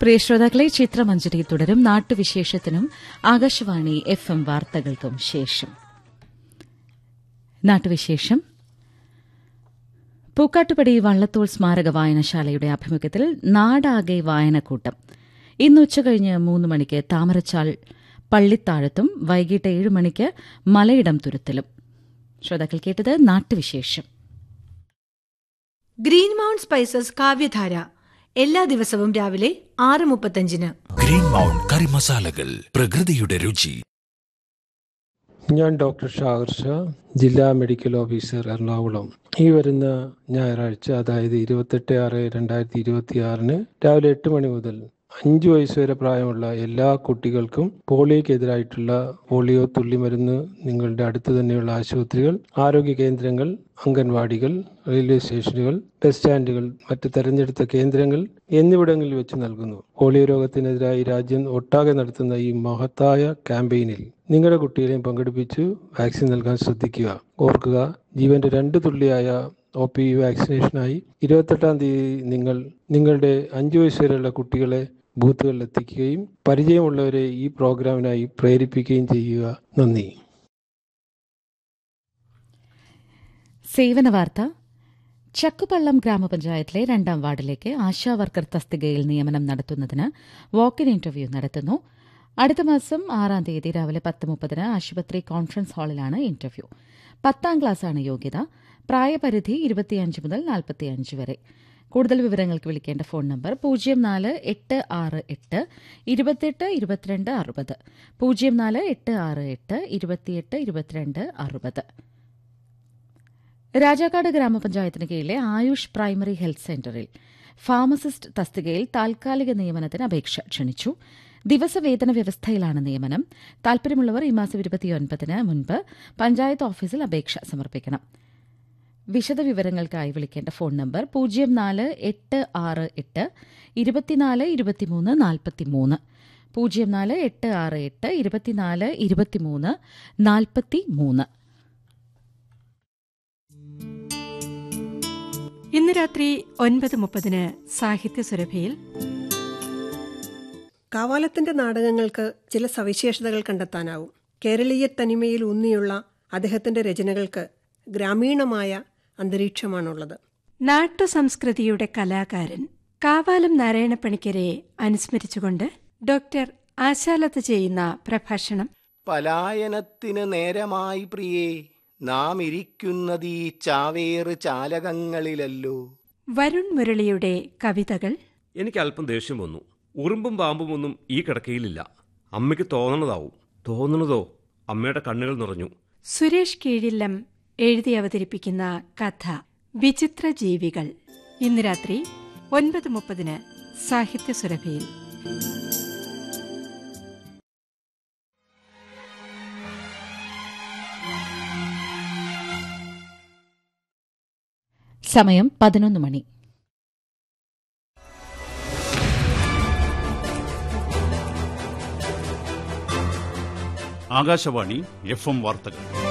പ്രിയ ശ്രോതാക്കളെ ചിത്രമഞ്ജരി തുടരും നാട്ടുവിശേഷത്തിനും Akashvani F M വാർത്തകൾക്കും ശേഷം നാട്ടുവിശേഷം പൂക്കാട്ടുപടി വള്ളത്തോൾ സ്മാരക വായനശാലയുടെ ആഭിമുഖ്യത്തിൽ നാടാകെ വായനക്കൂട്ടം ഇന്ന് ഉച്ചകഴിഞ്ഞ് മൂന്ന് മണിക്ക് താമരച്ചാൽ പള്ളിത്താഴത്തും വൈകിട്ട് ഏഴ് മണിക്ക് മലയിടം തുരുത്തിലും ശ്രോതാക്കൾ കേട്ടത് നാട്ടുവിശേഷം ഗ്രീൻ മൗണ്ട് സ്പൈസസ് കാവ്യധാര എല്ലാ ദിവസവും രാവിലെ ആറ് മുപ്പത്തഞ്ചിന് ഗ്രീൻ മൗണ്ട് കറി മസാലകൾ പ്രകൃതിയുടെ രുചി ഞാൻ ഡോക്ടർ ഷാഹിർ ഷാ ജില്ലാ മെഡിക്കൽ ഓഫീസർ എറണാകുളം ഈ വരുന്ന ഞായറാഴ്ച അതായത് ഇരുപത്തെട്ട് ആറ് രണ്ടായിരത്തി ഇരുപത്തി ആറിന് രാവിലെ എട്ട് മണി മുതൽ അഞ്ചു വയസ്സ് വരെ പ്രായമുള്ള എല്ലാ കുട്ടികൾക്കും പോളിയോക്കെതിരായിട്ടുള്ള പോളിയോ തുള്ളിമരുന്ന് നിങ്ങളുടെ അടുത്ത് തന്നെയുള്ള ആശുപത്രികൾ ആരോഗ്യ കേന്ദ്രങ്ങൾ അംഗൻവാടികൾ റെയിൽവേ സ്റ്റേഷനുകൾ ബസ് സ്റ്റാൻഡുകൾ മറ്റ് തെരഞ്ഞെടുത്ത കേന്ദ്രങ്ങൾ എന്നിവിടങ്ങളിൽ വെച്ച് നൽകുന്നു പോളിയോ രോഗത്തിനെതിരായി രാജ്യം ഒട്ടാകെ നടത്തുന്ന ഈ മഹത്തായ ക്യാമ്പയിനിൽ നിങ്ങളുടെ കുട്ടികളെയും പങ്കെടുപ്പിച്ചു വാക്സിൻ നൽകാൻ ശ്രദ്ധിക്കുക ഓർക്കുക ജീവന്റെ രണ്ട് തുള്ളിയായ ഒ പി വാക്സിനേഷനായി ഇരുപത്തെട്ടാം തീയതി നിങ്ങൾ നിങ്ങളുടെ അഞ്ചു വയസ്സ് വരെയുള്ള കുട്ടികളെ ബൂത്തുകളിൽ എത്തിക്കുകയും പരിചയമുള്ളവരെ ഈ പ്രോഗ്രാമിനായി പ്രേരിപ്പിക്കുകയും ചെയ്യുക നന്ദി സേവന വാർത്ത ചക്കുപള്ളം ഗ്രാമപഞ്ചായത്തിലെ രണ്ടാം വാർഡിലേക്ക് ആശാവർക്കർ തസ്തികയിൽ നിയമനം നടത്തുന്നതിന് വാക്കിൻ ഇന്റർവ്യൂ നടത്തുന്നു അടുത്ത മാസം ആറാം തീയതി രാവിലെ പത്ത് മുപ്പതിന് ആശുപത്രി കോൺഫറൻസ് ഹാളിലാണ് ഇന്റർവ്യൂ പത്താം ക്ലാസ്സാണ് യോഗ്യത പ്രായപരിധി ഇരുപത്തിയഞ്ച് മുതൽ നാൽപ്പത്തിയഞ്ച് വരെ കൂടുതൽ വിവരങ്ങൾക്ക് വിളിക്കേണ്ട ഫോൺ നമ്പർ പൂജ്യം നാല് എട്ട് ആറ് എട്ട് ഇരുപത്തെട്ട് ഇരുപത്തിരണ്ട് അറുപത് പൂജ്യം നാല് എട്ട് ആറ് എട്ട് ഇരുപത്തിയെട്ട് ഇരുപത്തിരണ്ട് അറുപത് രാജാക്കാട് ഗ്രാമപഞ്ചായത്തിന് കീഴിലെ ആയുഷ് പ്രൈമറി ഹെൽത്ത് സെന്ററിൽ ഫാർമസിസ്റ്റ് തസ്തികയിൽ താൽക്കാലിക നിയമനത്തിന് അപേക്ഷ ക്ഷണിച്ചു ദിവസവേതന വ്യവസ്ഥയിലാണ് നിയമനം താൽപര്യമുള്ളവർ ഈ മാസം ഇരുപത്തിയൊൻപതിന് മുൻപ് പഞ്ചായത്ത് ഓഫീസിൽ അപേക്ഷ സമർപ്പിക്കണം വിശദവിവരങ്ങൾക്കായി വിളിക്കേണ്ട ഫോൺ നമ്പർ പൂജ്യം നാല് എട്ട് ആറ് എട്ട് ഇരുപത്തിനാല് ഇരുപത്തിമൂന്ന് നാൽപ്പത്തിമൂന്ന് പൂജ്യം നാല് എട്ട് ആറ് എട്ട് ഇരുപത്തിനാല് ഇരുപത്തിമൂന്ന് നാൽപ്പത്തിമൂന്ന് ഇന്ന് രാത്രി ഒൻപത് മുപ്പതിന് സാഹിത്യ സുരഭിയിൽ കാവാലത്തിന്റെ നാടകങ്ങൾക്ക് ചില സവിശേഷതകൾ കണ്ടെത്താനാവും കേരളീയ തനിമയിൽ ഊന്നിയുള്ള അദ്ദേഹത്തിന്റെ രചനകൾക്ക് ഗ്രാമീണമായ അന്തരീക്ഷമാണുള്ളത് നാട്ടുസംസ്കൃതിയുടെ കലാകാരൻ കാവാലം നാരായണപ്പണിക്കരെ അനുസ്മരിച്ചുകൊണ്ട് ഡോക്ടർ ആശാലത്ത് ചെയ്യുന്ന പ്രഭാഷണം പലായനത്തിന് നേരമായി പ്രിയേ നാം ഇരിക്കുന്നതീ ചാവേറ് ചാലകങ്ങളിലല്ലോ വരുൺ മുരളിയുടെ കവിതകൾ എനിക്ക് അല്പം ദേഷ്യം വന്നു ഉറുമ്പും പാമ്പും ഒന്നും ഈ കിടക്കയിലില്ല അമ്മയ്ക്ക് തോന്നണതാവും തോന്നണതോ അമ്മയുടെ കണ്ണുകൾ നിറഞ്ഞു സുരേഷ് കീഴില്ലം എഴുതി അവതരിപ്പിക്കുന്ന കഥ വിചിത്ര ജീവികൾ ഇന്ന് രാത്രി ഒൻപത് മുപ്പതിന് സാഹിത്യ സുരഭിയിൽ സമയം പതിനൊന്ന് മണി ആകാശവാണി എഫ് എം വാർത്തകൾ